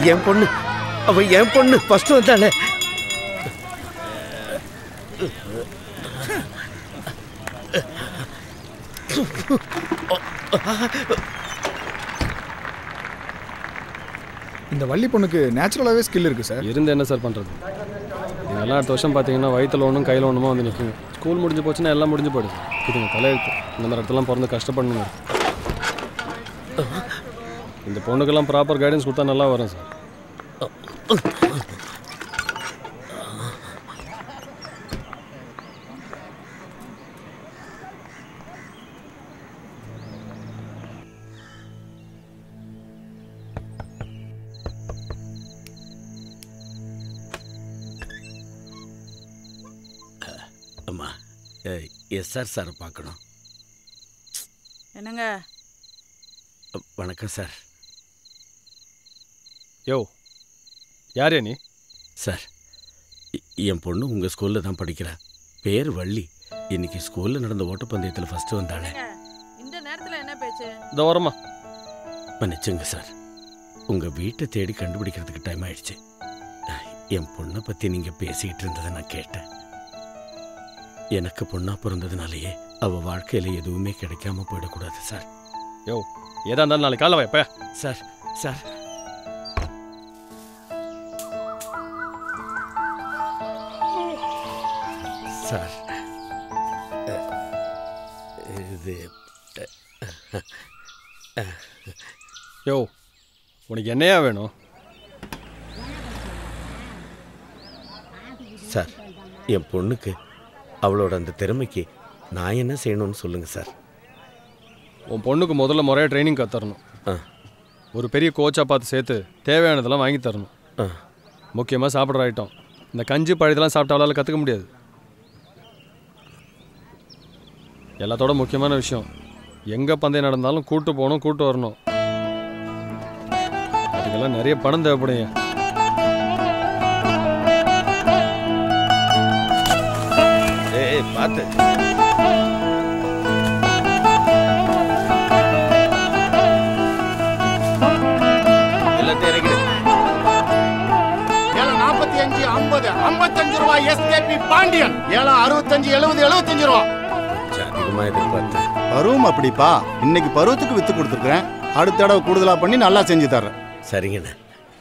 என் பொண்ணு அவ என் பொண்ணு ஃபர்ஸ்ட் வந்தாளே இந்த வள்ளி பொண்ணுக்கு நேச்சுரலாகவே ஸ்கில் இருக்குது சார் இருந்து என்ன சார் பண்ணுறது இதெல்லாம் அடுத்த வருஷம் பார்த்தீங்கன்னா வயிற்றுல ஒன்றும் கையில் ஒன்றுமா வந்து நிற்குங்க ஸ்கூல் முடிஞ்சு போச்சுன்னா எல்லாம் முடிஞ்சு போயிடுது இதுங்க தலையெழுத்து இந்த மாதிரி இடத்துலாம் பிறந்து கஷ்டப்படணுங்க இந்த பொண்ணுக்கெல்லாம் ப்ராப்பர் கைடன்ஸ் கொடுத்தா நல்லா வரும் சார் அம்மா எஸ்ஆர் சாரை பார்க்கணும் என்னங்க அ, வணக்கம் சார் யோ யாரே நீ சார் எ- என் பொண்ணு உங்கள் ஸ்கூலில் தான் படிக்கிறா பேர் வள்ளி இன்னைக்கு ஸ்கூலில் நடந்த ஓட்டப்பந்தயத்தில் ஃபஸ்ட்டு வந்தாளே என்னங்க, இந்த நேரத்துல என்ன பேச்சு இந்த ஓரமா மன்னிச்சுங்க சார் உங்கள் வீட்டை தேடி கண்டுபிடிக்கிறதுக்கு டைம் ஆயிடுச்சு என் பொண்ணை பற்றி நீங்கள் பேசிக்கிட்டு இருந்ததை நான் கேட்டேன் எனக்கு பொண்ணாக பிறந்ததுனாலேயே அவள் வாழ்க்கையில் எதுவுமே கிடைக்காம போயிடக்கூடாது சார் யோ ஏதா இருந்தாலும் நாளைக்கு காலை வைப்ப சார் சார் சார் அ, இது யோ உனக்கு என்னையா வேணும் சார் என் பொண்ணுக்கு அவளோட அந்த திறமைக்கு நான் என்ன செய்யணும்னு சொல்லுங்க சார் உன் பொண்ணுக்கு முதல்ல முறையாக ட்ரைனிங் கற்றுறணும் ஆ ஒரு பெரிய கோச்சாக பார்த்து சேர்த்து தேவையானதெல்லாம் வாங்கி தரணும் ஆ முக்கியமாக சாப்பிட்ற ஐட்டம் இந்த கஞ்சி பழத்தெல்லாம் சாப்பிட்டு அவளால் கற்றுக்க முடியாது எல்லாத்தோட முக்கியமான விஷயம் எங்கே பந்தயம் நடந்தாலும் கூட்டு போகணும் கூட்டு வரணும் அதுக்கெல்லாம் நிறைய பணம் தேவைப்படுங்க ஏய் பார்த்து எல்லாத்தையும் இறக்கிடு ஏழை நாற்பத்தி அஞ்சு ஐம்பது ஐம்பத்தஞ்சு ரூபாய் எஸ்கேபி பாண்டியன் ஏழை அறுபத்தஞ்சு எழுபது எழுபத்தஞ்சு ரூபா கொஞ்சம் அதிகமாக எதிர்பார்த்தேன் பருவம் அப்படிப்பா இன்னைக்கு பருவத்துக்கு வித்து கொடுத்துருக்கேன் அடுத்த தடவை கூடுதலா பண்ணி நல்லா செஞ்சு தர்றேன் சரிங்கண்ணே